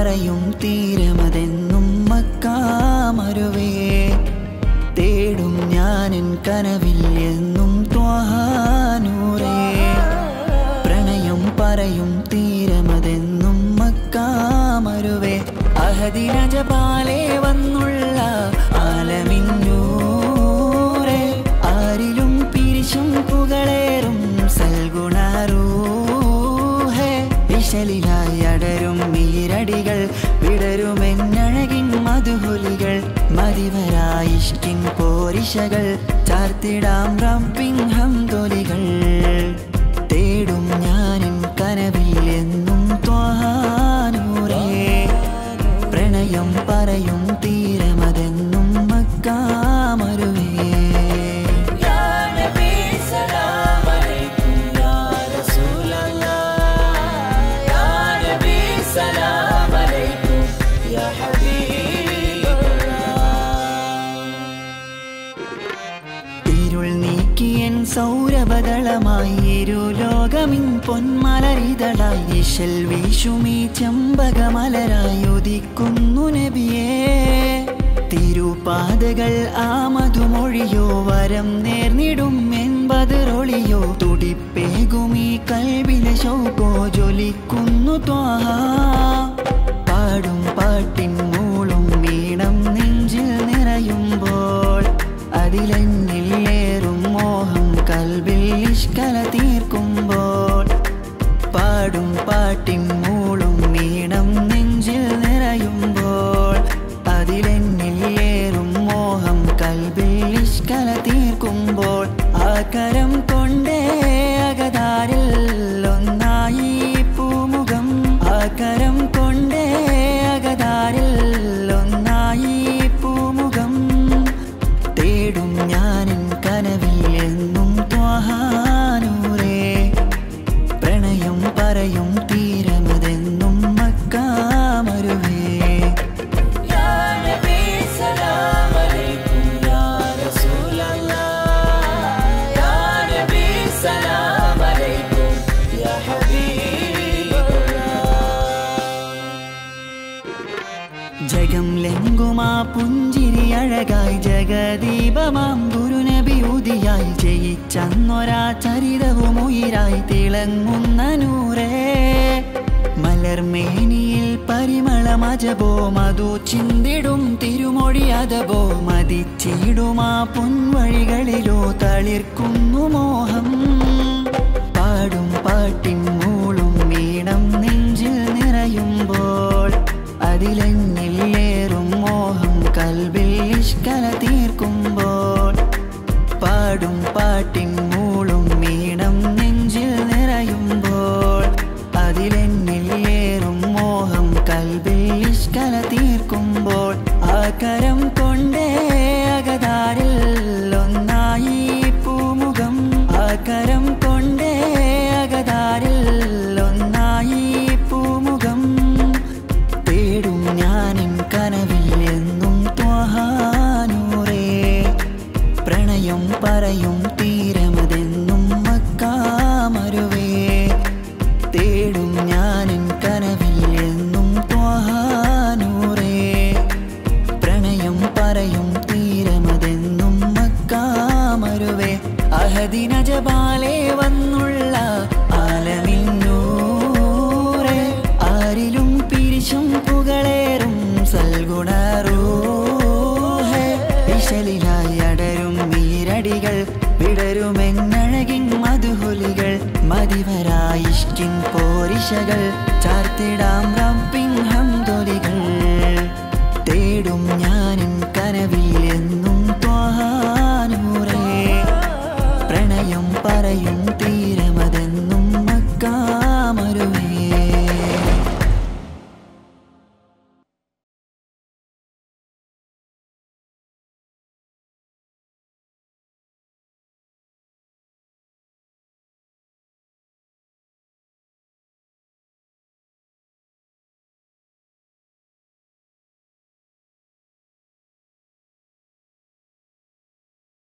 പറയും തീരമതെന്നും മക്കാമരുവേ തേടും ഞാനെൻ കനവിൽ എന്നും ത്വാഹാനൂറേ പ്രണയം പറയും തീരമതെന്നും മക്കാമരുവേ അഹദിനജപാലേ വന്നുള്ള ആലമിന്നൂരേ ആരിലും പിരിശും പുകളേറും സൽഗുണാരൂഹേ വിശലിലായി അടരും ഈരടികൾ വിടരുമെന്നഴകിൻ മധുഹുലികൾ മതിവരായിഷ്കിൻ പോരിശകൾ ചാർത്തിടാം റബ്ബിൻ ഹംദൊലികൾ തേടും ഞാനും കനവിൽ എന്നും ത്വാഹാനൂരേ പ്രണയം പറയും തീരമതെന്നും മക്കാമരുവേ ഇരുൾ നീക്കിയൻ സൗരഭദളമായി ഇരുലോകമിൻ പൊന്മലരിതളായി ഇശൽ വീശുമീ ചെമ്പകമലരായി ഉദിക്കുന്നു നബിയേ തിരുപാതകൾ ആമതുമൊഴിയോ വരം നേർന്നിടും എൺപതിറൊളിയോ തുടിപ്പേകുമീ കൽവിലെ ശൗകോ ജ്വലിക്കുന്നു ത്വാഹ പാടും പാട്ടിൻ മൂളും വീണം നെഞ്ചിൽ നിറയുമ്പോൾ അതിലെന്നിൽ ഏറും മോഹം കൽവിൽ ഇഷ്കല തീർക്കുമ്പോൾ പാടും പാട്ടിൻ മൂളും വീണം നെഞ്ചിൽ നിറയുമ്പോൾ അതിലെന്നിൽ ഏറും മോഹം കൽവിൽ ഇഷ്കല തീർക്കുമ്പോൾ ആ കരം കൊണ്ടേ അകതാരിൽ ഒന്നായി പൂമുഖം ആ കരം കൊണ്ടേ അകതാരിൽ ഒന്നായി പൂമുഖം തേടും ഞാനും കനവിൽ എന്നും ത്വാഹാനൂരേ പ്രണയം പറയും തീരമതെന്നും മക്കാമരുവേ ജഗം ലെങ്കുമാ പുഞ്ചിരി അഴകായി ജഗദീപമാം ഗുരുനബി ഉദിയായി ജയിച്ചന്നൊരാ ചരിതവും ഉയിരായി തിളങ്ങുന്ന നൂറേ മലർമേനിയിൽ പരിമളമജബോ മധു ചിന്തിടും തിരുമൊഴി അതബോ മതിച്ചിടുമാ പൊൻവഴികളിലോ തളിർക്കുന്നു മോഹം പാടും പാട്ടിൻ മൂളും വീണം നെഞ്ചിൽ നിറയുമ്പോൾ അതിലെന്നിൽ ഏറും മോഹം കൽവിൽ ഇഷ്കല തീർക്കുമ്പോൾ പാടും പാട്ടിൻ മൂളും വീണം നെഞ്ചിൽ നിറയുമ്പോൾ അതിലെന്നിൽ ഏറും മോഹം കൽവിൽ ഇഷ്കല തീർക്കുമ്പോൾ ആ കരം കൊണ്ടേ അകതാരിൽ ഒന്നായി പൂമുഖം ആ കരം കൊണ്ടേ അകതാരിൽ ഒന്നായി പൂമുഖം തേടും ഞാനും കനവിൽ എന്നും ത്വാഹാനൂരേ പ്രണയം പറയും തീരമതെന്നും മക്കാമരുവേ തേടും ഞാനും കനവിൽ എന്നും ത്വാഹാനൂരേ പ്രണയം പറയും തീരമതെന്നും മക്കാമരുവേ അഹദിനജപാലേ വന്നുള്ള ആലമിന്നൂരേ ആരിലും പിരിശും പുകളേറും സൽഗുണറൂഹേ വിശലിലായി അടരും നീരടികൾ വിടരുമെന്നഴകിൻ മധുഹുലികൾ മതിവരായിഷ്കിൻ പോരിശകൾ ചാർത്തിടാം